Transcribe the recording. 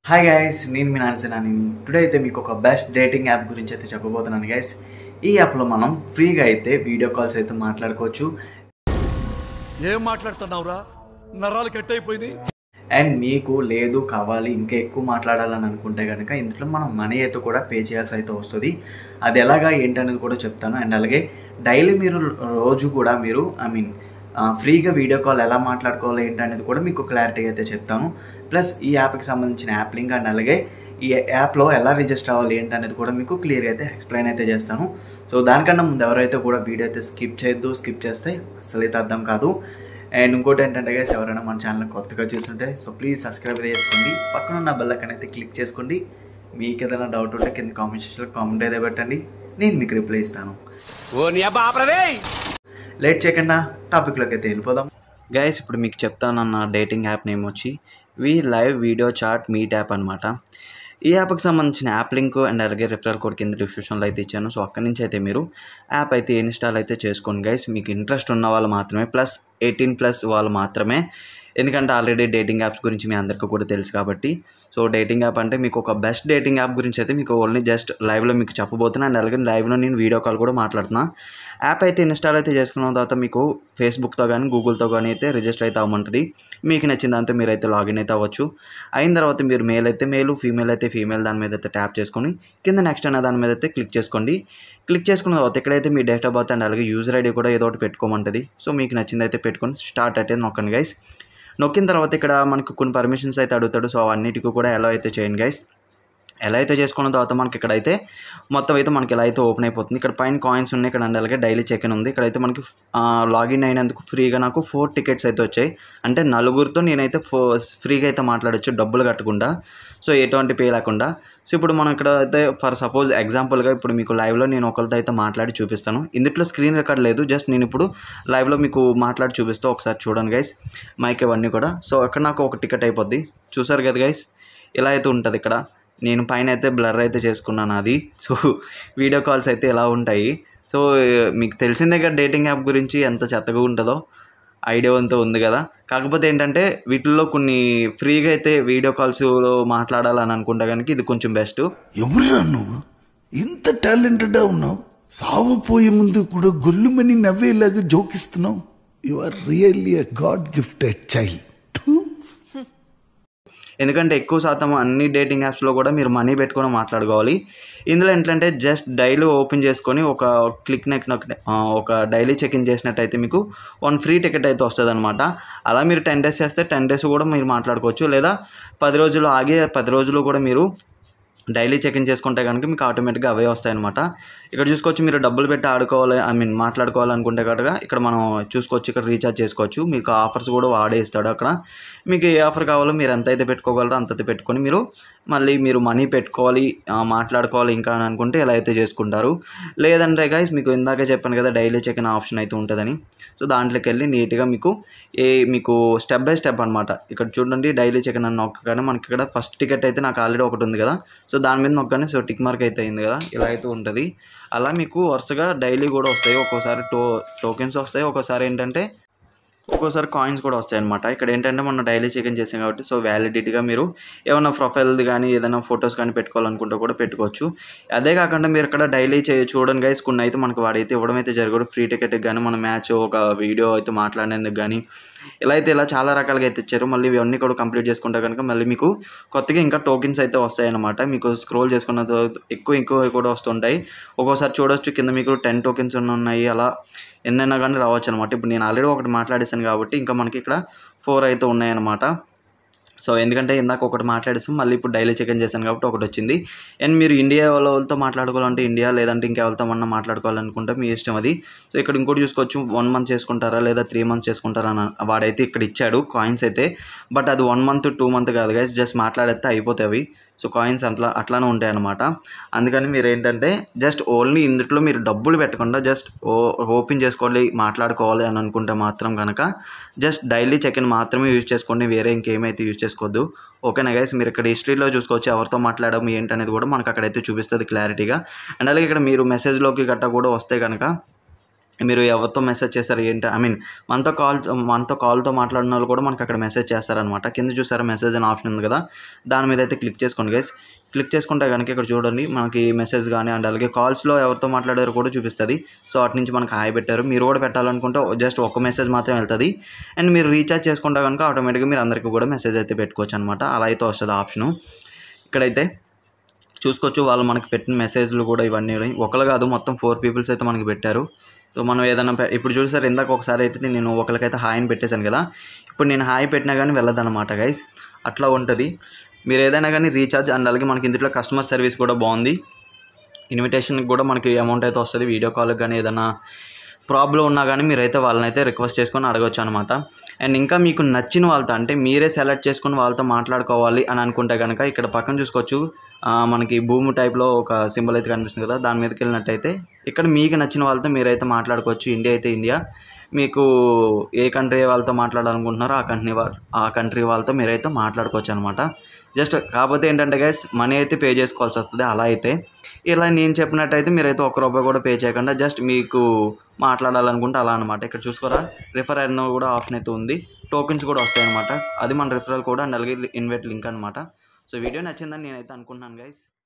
hi guys నేను మీ నాన్సీనాని today అయితే మీకు ఒక బెస్ట్ డేటింగ్ యాప్ గురించి అయితే చెప్పబోతున్నాను గైస్ ఈ యాప్లో మనం ఫ్రీగా అయితే వీడియో కాల్స్ అయితే మాట్లాడుకోవచ్చు ఏం మాట్లాడుతున్నావురా నరాలు కట్ అయిపోయింది అండ్ మీకు లేదు కావాలి ఇంకా ఎక్కువ మాట్లాడాలని అనుకుంటే కనుక ఇందులో మనం మనీ అయితే కూడా పే చేయాల్సి అయితే వస్తుంది అది ఎలాగా ఏంటనేది కూడా చెప్తాను అండ్ అలాగే డైలీ మీరు రోజు కూడా మీరు ఐ మీన్ ఫ్రీగా వీడియో కాల్ ఎలా మాట్లాడుకోవాలి ఏంటనేది కూడా మీకు క్లారిటీ అయితే చెప్తాను ప్లస్ ఈ యాప్కి సంబంధించిన యాప్ లింక్ అండ్ అలాగే ఈ యాప్లో ఎలా రిజిస్టర్ అవ్వాలి ఏంటనేది కూడా మీకు క్లియర్గా అయితే ఎక్స్ప్లెయిన్ అయితే చేస్తాను సో దానికన్నా ముందు ఎవరైతే కూడా వీడియో అయితే స్కిప్ చేయొద్దు స్కిప్ చేస్తే అసలు అయితే అర్థం కాదు అండ్ ఇంకోటి ఏంటంటే గైస్ ఎవరైనా మన ఛానల్ కొత్తగా చూస్తుంటే సో ప్లీజ్ సబ్స్క్రైబ్ అయితే చేసుకోండి పక్కన ఉన్న బెల్ ఐకాన్ అయితే క్లిక్ చేసుకోండి మీకు ఏదైనా డౌట్ ఉంటే కింద కామెంట్ సెక్షన్లో కామెంట్ అయితే పెట్టండి నేను మీకు రిప్లై ఇస్తాను ఓ నీ అబ్బా ఆపరదే లేట్ చేయకుండా టాపిక్లోకి అయితే వెళ్ళిపోదాం గైస్ ఇప్పుడు మీకు చెప్తానన్న డేటింగ్ యాప్ నేమ్ వచ్చి we live video chat meet app అనమాట ఈ యాప్కి సంబంధించిన యాప్ లింక్ అండ్ అలాగే రిఫరల్ కోడ్ కింద డిస్క్రిప్షన్లో అయితే ఇచ్చాను సో అక్కడి నుంచి అయితే మీరు యాప్ అయితే ఇన్స్టాల్ అయితే చేసుకోండి గైస్ మీకు ఇంట్రెస్ట్ ఉన్న వాళ్ళు మాత్రమే ప్లస్ ఎయిటీన్ ప్లస్ వాళ్ళు మాత్రమే ఎందుకంటే ఆల్రెడీ డేటింగ్ యాప్స్ గురించి మీ అందరికీ కూడా తెలుసు కాబట్టి సో డేటింగ్ యాప్ అంటే మీకు ఒక బెస్ట్ డేటింగ్ యాప్ గురించి అయితే మీకు ఓన్లీ జస్ట్ లైవ్లో మీకు చెప్పబోతున్నా అండ్ అలాగే లైవ్లో నేను వీడియో కాల్ కూడా మాట్లాడుతున్నా యాప్ అయితే ఇన్స్టాల్ అయితే చేసుకున్న తర్వాత మీకు ఫేస్బుక్తో కానీ గూగుల్తో కానీ అయితే రిజిస్టర్ అయితే అవ్వమంటుంది మీకు నచ్చిన దాంతో మీరు అయితే లాగిన్ అయితే అవ్వచ్చు అయిన తర్వాత మీరు మేల్ అయితే మేలు ఫీమేల్ అయితే ఫీమేల్ దాని మీద అయితే ట్యాప్ చేసుకొని కింద నెక్స్ట్ అనే దాని మీద అయితే క్లిక్ చేసుకోండి క్లిక్ చేసుకున్న తర్వాత ఇక్కడైతే మీ డేట్ ఆఫ్ బర్త్ అండ్ అలాగే యూజర్ ఐడి కూడా ఏదో ఒకటి పెట్టుకోమంటుంది సో మీకు నచ్చింది అయితే పెట్టుకొని స్టార్ట్ అయితే నొక్కండి గైస్ నొక్కిన తర్వాత ఇక్కడ మనకు కొన్ని పర్మిషన్స్ అయితే అడుగుతాడు సో అవన్నిటికీ కూడా ఎలా అయితే చేయండి గైస్ ఎలా అయితే చేసుకున్న తర్వాత మనకి ఇక్కడైతే మొత్తం అయితే మనకి ఎలా అయితే ఓపెన్ అయిపోతుంది ఇక్కడ పైన కాయిన్స్ ఉన్నాయి ఇక్కడ అండ్ అలాగే డైలీ చెక్ ఇన్ ఉంది ఇక్కడైతే మనకి లాగిన్ అయినందుకు ఫ్రీగా నాకు ఫోర్ టికెట్స్ అయితే వచ్చాయి అంటే నలుగురితో నేనైతే ఫో ఫ్రీగా అయితే మాట్లాడచ్చు డబ్బులు కట్టకుండా సో ఎటువంటి పే లేకుండా సో ఇప్పుడు మనం ఇక్కడ అయితే ఫర్ సపోజ్ ఎగ్జాంపుల్గా ఇప్పుడు మీకు లైవ్లో నేను ఒకరితో అయితే మాట్లాడి చూపిస్తాను ఇందులో స్క్రీన్ రికార్డ్ లేదు జస్ట్ నేను ఇప్పుడు లైవ్లో మీకు మాట్లాడి చూపిస్తూ ఒకసారి చూడండి గైస్ మైక్ ఇవన్నీ కూడా సో అక్కడ నాకు ఒక టికెట్ అయిపోద్ది చూసారు కదా గైస్ ఇలా అయితే ఉంటుంది ఇక్కడ నేను పైన అయితే బ్లర్ అయితే చేసుకున్నాను అది సో వీడియో కాల్స్ అయితే ఎలా ఉంటాయి సో మీకు తెలిసిందే కదా డేటింగ్ యాప్ గురించి ఎంత చెత్తగా ఉంటుందో ఐడియా అంతా ఉంది కదా కాకపోతే ఏంటంటే వీటిల్లో కొన్ని ఫ్రీగా అయితే వీడియో కాల్స్లో మాట్లాడాలని అనుకుంటా కనుక ఇది కొంచెం బెస్ట్ ఎవరురా నువ్వు ఇంత టాలెంటెడ్ ఉన్నావు సావపోయే ముందు కూడా గొల్లుమని నవ్వేలాగా జోకిస్తున్నావు you are really a god gifted child ఎందుకంటే ఎక్కువ శాతం అన్ని డేటింగ్ యాప్స్లో కూడా మీరు మనీ పెట్టుకొని మాట్లాడుకోవాలి ఇందులో ఏంటంటే జస్ట్ డైలీ ఓపెన్ చేసుకొని ఒక క్లిక్ నెక్ ఒక డైలీ చెక్ ఇన్ చేసినట్టయితే మీకు వన్ ఫ్రీ టికెట్ అయితే వస్తుంది అనమాట అలా మీరు టెన్ డేస్ చేస్తే టెన్ డేస్ కూడా మీరు మాట్లాడుకోవచ్చు లేదా పది రోజులు ఆగి పది రోజులు కూడా మీరు డైలీ చెక్ ఇన్ చేసుకుంటే కనుక మీకు ఆటోమేటిక్గా అవే వస్తాయన్నమాట ఇక్కడ చూసుకోవచ్చు మీరు డబ్బులు పెట్టి ఆడుకోవాలి ఐ మీన్ మాట్లాడుకోవాలనుకుంటే కనుక ఇక్కడ మనం చూసుకోవచ్చు ఇక్కడ రీఛార్జ్ చేసుకోవచ్చు మీకు ఆఫర్స్ కూడా వాడే ఇస్తాడు అక్కడ మీకు ఏ ఆఫర్ కావాలో మీరు ఎంత అయితే పెట్టుకోగలరో అంత అయితే పెట్టుకొని మీరు మళ్ళీ మీరు మనీ పెట్టుకోవాలి ఆ, మాట్లాడుకోవాలి ఇంకా అని అనుకుంటే ఇలా అయితే చేసుకుంటారు లేదంటే గైస్ మీకు ఇందాకే చెప్పాను కదా డైలీ చెక్ ఇన్ ఆప్షన్ అయితే ఉంటుందని సో దాంట్లోకి వెళ్ళి నీట్గా మీకు ఏ మీకు స్టెప్ బై స్టెప్ అనమాట ఇక్కడ చూడండి డైలీ చెక్ ఇన్ అని నొక్కగానే మనకి ఇక్కడ ఫస్ట్ టికెట్ అయితే నాకు ఆల్రెడీ ఒకటి ఉంది కదా సో దాని మీద నొక్కగానే సో టిక్ మార్క్ అయితే అయింది కదా ఇలా అయితే ఉంటుంది అలా మీకు వరుసగా డైలీ కూడా వస్తాయి ఒక్కోసారి టో టోకెన్స్ వస్తాయి ఒక్కోసారి ఏంటంటే ఒక్కోసారి కాయిన్స్ కూడా వస్తాయి అనమాట ఇక్కడ ఏంటంటే మనం డైలీ చెక్ చేసాం కాబట్టి సో వ్యాలిడిటీగా మీరు ఏమైనా ప్రొఫైల్ది కానీ ఏదైనా ఫొటోస్ కానీ పెట్టుకోవాలనుకుంటే కూడా పెట్టుకోవచ్చు అదే కాకుండా మీరు ఇక్కడ డైలీ చే చూడండి గైస్ కొన్ని అయితే మనకు వాడైతే ఇవ్వడం అయితే జరగదు ఫ్రీ టికెట్కి కానీ మన మ్యాచ్ ఒక వీడియో అయితే మాట్లాడేందుకు కానీ ఇలా అయితే ఇలా చాలా రకాలుగా అయితే ఇచ్చారు మళ్ళీ ఇవన్నీ కూడా కంప్లీట్ చేసుకుంటే కనుక మళ్ళీ మీకు కొత్తగా ఇంకా టోకెన్స్ అయితే వస్తాయన్నమాట మీకు స్క్రోల్ చేసుకున్న తర్వాత ఎక్కువ ఎక్కువ కూడా వస్తుంటాయి ఒక్కోసారి చూడొచ్చు కింద మీకు టెన్ టోకెన్స్ ఉన్నాయి అలా ఎన్నైనా కానీ రావచ్చు అనమాట ఇప్పుడు నేను ఆల్రెడీ ఒకటి మాట్లాడేసాను కాబట్టి ఇంకా మనకి ఇక్కడ ఫోర్ అయితే ఉన్నాయన్నమాట సో ఎందుకంటే ఇందాక ఒకటి మాట్లాడేసాం మళ్ళీ ఇప్పుడు డైలీ చెక్ ఇన్ చేశాను కాబట్టి ఒకటి వచ్చింది అండ్ మీరు ఇండియా వాళ్ళతో మాట్లాడుకోవాలంటే ఇండియా లేదంటే ఇంకెవరితో అన్నా మాట్లాడుకోవాలనుకుంటే మీ ఇష్టం అది సో ఇక్కడ ఇంకోటి చూసుకోవచ్చు వన్ మంత్ చేసుకుంటారా లేదా త్రీ మంత్స్ చేసుకుంటారా అని వాడైతే ఇక్కడ ఇచ్చాడు కాయిన్స్ అయితే బట్ అది వన్ మంత్ టూ మంత్ కాదు గైస్ జస్ట్ మాట్లాడేస్తే అయిపోతాయి అవి సో కాయిన్స్ అట్లా అట్లానే ఉంటాయి అనమాట అందుకని మీరు ఏంటంటే జస్ట్ ఓన్లీ ఇందులో మీరు డబ్బులు పెట్టకుండా జస్ట్ ఓ ఓపెన్ చేసుకోవాలి మాట్లాడుకోవాలి అని అనుకుంటే మాత్రం కనుక జస్ట్ డైలీ చెక్ ఇన్ మాత్రమే యూజ్ చేసుకోండి వేరే ఇంకేమైతే యూజ్ చేసుకోవద్దు ఓకేనా గైస్ మీరు ఇక్కడ హిస్టరీలో చూసుకోవచ్చు ఎవరితో మాట్లాడడం ఏంటనేది కూడా మనకు అక్కడైతే చూపిస్తుంది క్లారిటీగా అండ్ అలాగే ఇక్కడ మీరు మెసేజ్లోకి గట్టా కూడా వస్తే కనుక మీరు ఎవరితో మెసేజ్ చేస్తారు ఏంటి ఐ మీన్ మనతో కాల్ మనతో కాల్తో మాట్లాడిన వాళ్ళు కూడా మనకి అక్కడ మెసేజ్ చేస్తారనమాట కింద చూసారా మెసేజ్ అనే ఆప్షన్ ఉంది కదా దాని మీద అయితే క్లిక్ చేసుకోండి గైస్ క్లిక్ చేసుకుంటే కనుక ఇక్కడ చూడండి మనకి మెసేజ్ కానీ అండ్ అలాగే కాల్స్లో ఎవరితో మాట్లాడారో కూడా చూపిస్తుంది సో అటు నుంచి మనకి హాయ్ పెట్టారు మీరు కూడా పెట్టాలనుకుంటే జస్ట్ ఒక మెసేజ్ మాత్రం వెళ్తుంది అండ్ మీరు రీఛార్జ్ చేసుకుంటే కనుక ఆటోమేటిక్గా మీరు అందరికీ కూడా మెసేజ్ అయితే పెట్టుకోవచ్చు అనమాట అలా అయితే వస్తుంది ఆప్షను ఇక్కడైతే చూసుకోవచ్చు వాళ్ళు మనకి పెట్టిన మెసేజ్లు కూడా ఇవన్నీ ఒకరు కాదు మొత్తం ఫోర్ పీపుల్స్ అయితే మనకి పెట్టారు సో మనం ఏదైనా పె- ఇప్పుడు చూసారు ఇందాక ఒకసారి అయితే నేను ఒకరికైతే హాయ్ అని పెట్టేశాను కదా ఇప్పుడు నేను హాయ్ పెట్టినా కానీ వెళ్ళదన్నమాట గైస్ అట్లా ఉంటుంది మీరు ఏదైనా కానీ రీఛార్జ్ అండ్ అలాగే మనకి ఇందులో కస్టమర్ సర్వీస్ కూడా బాగుంది ఇన్విటేషన్కి కూడా మనకి అమౌంట్ అయితే వస్తుంది వీడియో కాల్కి కానీ ఏదైనా ప్రాబ్లం ఉన్నా కానీ మీరైతే వాళ్ళని అయితే రిక్వెస్ట్ చేసుకొని అడగొచ్చు అనమాట అండ్ ఇంకా మీకు నచ్చిన వాళ్ళతో అంటే మీరే సెలెక్ట్ చేసుకొని వాళ్ళతో మాట్లాడుకోవాలి అని అనుకుంటే కనుక ఇక్కడ పక్కన చూసుకోవచ్చు ఆ, మనకి భూమి టైప్లో ఒక సింబల్ అయితే కనిపిస్తుంది కదా దాని మీదకి వెళ్ళినట్టయితే ఇక్కడ మీకు నచ్చిన వాళ్ళతో మీరైతే మాట్లాడుకోవచ్చు ఇండియా అయితే ఇండియా మీకు ఏ కంట్రీ వాళ్ళతో మాట్లాడాలనుకుంటున్నారో ఆ కంట్రీ వాళ్ళ ఆ కంట్రీ వాళ్ళతో మీరైతే మాట్లాడుకోవచ్చు అనమాట జస్ట్ కాకపోతే ఏంటంటే గైస్ మనీ అయితే పే చేసుకోవాల్సి వస్తుంది అలా అయితే ఇలా నేను చెప్పినట్టయితే మీరైతే ఒక్క రూపాయి కూడా పే చేయకుండా జస్ట్ మీకు మాట్లాడాలనుకుంటే అలా అనమాట ఇక్కడ చూసుకోరా రిఫర్ అన్న కూడా ఆప్షన్ అయితే ఉంది టోకెన్స్ కూడా వస్తాయి అనమాట అది మన రిఫరల్ కూడా అండ్ అలాగే ఇన్వైట్ లింక్ అనమాట సో వీడియో నచ్చిందని నేనైతే అనుకుంటున్నాను గైస్